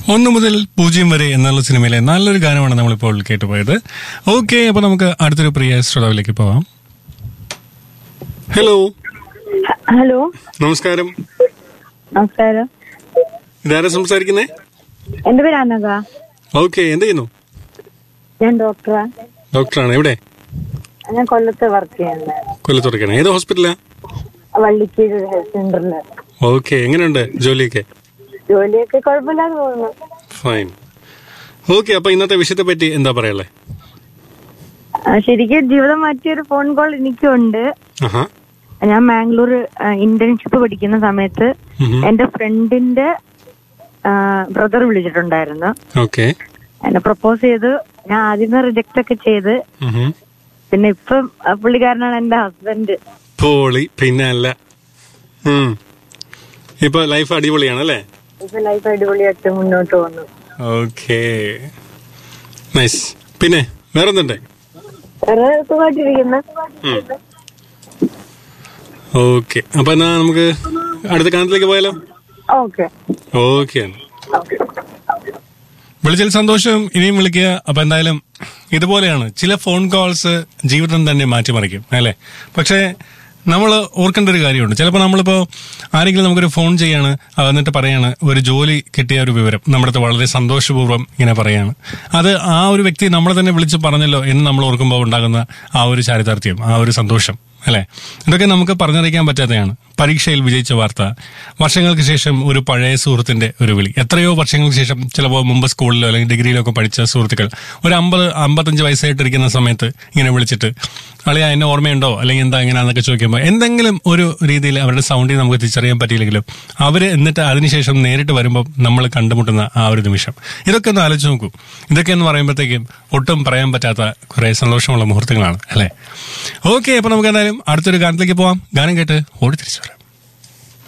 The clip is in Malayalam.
ഒന്ന് മുതൽ പൂജ്യം വരെ എന്നുള്ള സിനിമയിലെ നല്ലൊരു ഗാനമാണ് നമ്മളിപ്പോൾ കേട്ടുപോയത് ഓക്കെ അപ്പൊ നമുക്ക് അടുത്തൊരു പ്രിയ ശ്രോതാവിലേക്ക് പോവാം ഹലോ ഹലോ നമസ്കാരം നമസ്കാരം ഇതാരാ സംസാരിക്കുന്നേ എന്റെ പേര് അനഘ ഓക്കെ എന്ത് ചെയ്യുന്നു ഞാൻ ഡോക്ടറാ ഡോക്ടറാണ് എവിടെ ഞാൻ കൊല്ലത്ത് വർക്ക് ചെയ്യുന്നത് കൊല്ലത്തുറക്കാണ് ഏത് ഹോസ്പിറ്റലാ വള്ളിക്കീഴ് ഹെൽത്ത് സെന്ററിൽ ഓക്കെ എങ്ങനെയുണ്ട് ജോലിയൊക്കെ ജോലിയൊക്കെ കുഴപ്പമില്ലാതെ പോകുന്നു ഫൈൻ ഓക്കെ അപ്പൊ ഇന്നത്തെ വിഷയത്തെ പറ്റി എന്താ പറയല്ലേ ആ, ശരിക്കും ജീവിതം മാറ്റിയൊരു ഫോൺ കോൾ എനിക്കുണ്ട് ആഹാ ഞാൻ മാംഗ്ലൂർ ഇന്റേൺഷിപ്പ് പഠിക്കുന്ന സമയത്ത് ഉം. എന്റെ ഫ്രണ്ടിന്റെ ബ്രദർ വിളിച്ചിട്ടുണ്ടായിരുന്നു ഓക്കെ എന്നെ പ്രപ്പോസ് ചെയ്ത് ഞാൻ ആദ്യമേ റിജക്ട് ഒക്കെ ചെയ്ത് ഉം. പിന്നെ ഇപ്പം ആ പുള്ളിക്കാരനാണ് എന്റെ ഹസ്ബൻഡ് പോളി പിന്നെ അല്ല ഉം. ഇപ്പൊ ലൈഫ് അടിപൊളിയാണ് അല്ലേ ഇപ്പൊ ലൈഫ് അടിപൊളിയായിട്ട് മുന്നോട്ട് പോകുന്നു ഓക്കെ നൈസ് പിന്നെ വേറെന്തുണ്ട് വേറെ സുഖമായിട്ടിരിക്കുന്ന ഓക്കെ അപ്പൊ എന്നാ നമുക്ക് അടുത്ത കാണത്തിലേക്ക് പോയാലോ ഓക്കെ ഓക്കെ വിളിച്ചതിൽ സന്തോഷം ഇനിയും വിളിക്കുക അപ്പൊ എന്തായാലും ഇതുപോലെയാണ് ചില ഫോൺ കോൾസ് ജീവിതം തന്നെ മാറ്റിമറിക്കും അല്ലേ പക്ഷേ നമ്മൾ ഓർക്കേണ്ട ഒരു കാര്യമുണ്ട് ചിലപ്പോൾ നമ്മളിപ്പോ ആരെങ്കിലും നമുക്കൊരു ഫോൺ ചെയ്യാണ് ആ, എന്നിട്ട് പറയാണ് ഒരു ജോലി കിട്ടിയ ഒരു വിവരം നമ്മുടെ അടുത്ത് വളരെ സന്തോഷപൂർവ്വം ഇങ്ങനെ പറയാണ് അത് ആ ഒരു വ്യക്തി നമ്മളെ തന്നെ വിളിച്ച് പറഞ്ഞല്ലോ എന്ന് നമ്മൾ ഓർക്കുമ്പോൾ ഉണ്ടാകുന്ന ആ ഒരു ചാരിതാർത്ഥ്യം ആ ഒരു സന്തോഷം അല്ലെ ഇതൊക്കെ നമുക്ക് പറഞ്ഞറിയിക്കാൻ പറ്റാത്തതാണ് പരീക്ഷയിൽ വിജയിച്ച വാർത്ത വർഷങ്ങൾക്ക് ശേഷം ഒരു പഴയ സുഹൃത്തിന്റെ ഒരു വിളി എത്രയോ വർഷങ്ങൾക്ക് ശേഷം ചിലപ്പോൾ മുമ്പ് സ്കൂളിലോ അല്ലെങ്കിൽ ഡിഗ്രിയിലോ ഒക്കെ പഠിച്ച സുഹൃത്തുക്കൾ ഒരു അമ്പത് അമ്പത്തഞ്ച് വയസ്സായിട്ടിരിക്കുന്ന സമയത്ത് ഇങ്ങനെ വിളിച്ചിട്ട് അളിയാ എന്നെ ഓർമ്മയുണ്ടോ അല്ലെങ്കിൽ എന്താ എങ്ങനെയാണെന്നൊക്കെ ചോദിക്കുമ്പോൾ എന്തെങ്കിലും ഒരു രീതിയിൽ അവരുടെ സൗണ്ടിൽ നമുക്ക് തിരിച്ചറിയാൻ പറ്റിയില്ലെങ്കിലും അവര് എന്നിട്ട് അതിനുശേഷം നേരിട്ട് വരുമ്പോൾ നമ്മൾ കണ്ടുമുട്ടുന്ന ആ ഒരു നിമിഷം ഇതൊക്കെ ഒന്ന് ആലോചിച്ച് നോക്കൂ ഇതൊക്കെ എന്ന് പറയുമ്പോഴത്തേക്കും ഒട്ടും പറയാൻ പറ്റാത്ത കുറെ സന്തോഷമുള്ള മുഹൂർത്തങ്ങളാണ് അല്ലെ ഓക്കെ അപ്പൊ നമുക്ക് എന്തായാലും അടുത്തൊരു ഗാനത്തിലേക്ക് പോവാം ഗാനം കേട്ട് ഓടി തിരിച്ചു വരാം